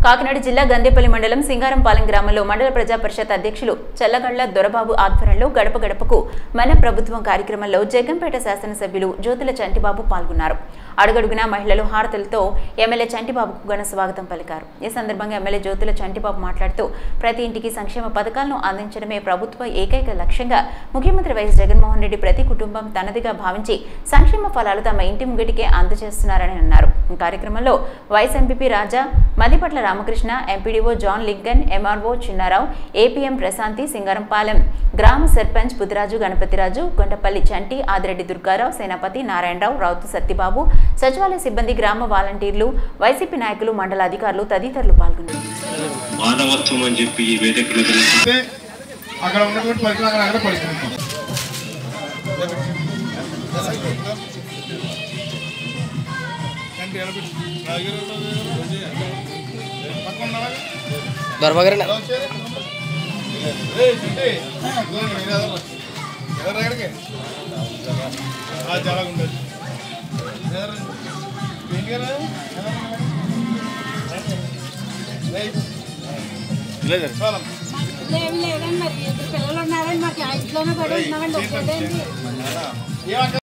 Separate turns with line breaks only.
కాకినాడ జిల్లా గందేపల్లి మండలం సింగారంపాలెం గ్రామంలో మండల ప్రజా పరిషత్ అధ్యక్షులు చల్లగండ్ల దొరబాబు ఆధ్వర్యంలో గడప గడపకు మన ప్రభుత్వం కార్యక్రమంలో జగంపేట శాసనసభ్యులు జ్యోతుల చంటిబాబు పాల్గొన్నారు అడుగడుగున మహిళలు హారతులతో ఎమ్మెల్యే చంటిబాబుకు ఘన స్వాగతం పలికారు ఈ సందర్భంగా ఎమ్మెల్యే జ్యోతుల చంటిబాబు మాట్లాడుతూ ప్రతి ఇంటికి సంక్షేమ పథకాలను అందించడమే ప్రభుత్వ ఏకైక లక్ష్యంగా ముఖ్యమంత్రి వైఎస్ జగన్మోహన్ రెడ్డి ప్రతి కుటుంబం తనదిగా భావించి సంక్షేమ ఫలాలు తమ ఇంటి ముంగిటికే అందజేస్తున్నారని అన్నారు ఈ కార్యక్రమంలో vice MPP Raja Madipatla Ramakrishna MPDO John Lincoln MRO Chinnarao APM Prashanthi Singarampalem గ్రామ సర్పంచ్ బుద్ధిరాజు గణపతిరాజు గొంటపల్లి చంటి ఆదిరెడ్డి దుర్గారావు సేనాపతి నారాయణరావు రౌతు సత్యబాబు సచివాలయ సిబ్బంది గ్రామ వాలంటీర్లు వైసీపీ నాయకులు మండల అధికారులు తదితరులు పాల్గొన్నారు
మానవత్వం అని చెప్పి ఈ వేదికలో తెలుసు
అయితే అక్కడ ఉన్నటువంటి పరికరాలు అక్కడ పడుకుంటాం
దొరబగరనే
చాలా ఉండదు లేదు చాలా
ఏం లేదండి మరి ఇద్దరు పిల్లలు ఉన్నారని మాకు ఆ ఇంట్లోనే పడి ఉన్నామండి ఒక్కటేంటి
ఏమంటారు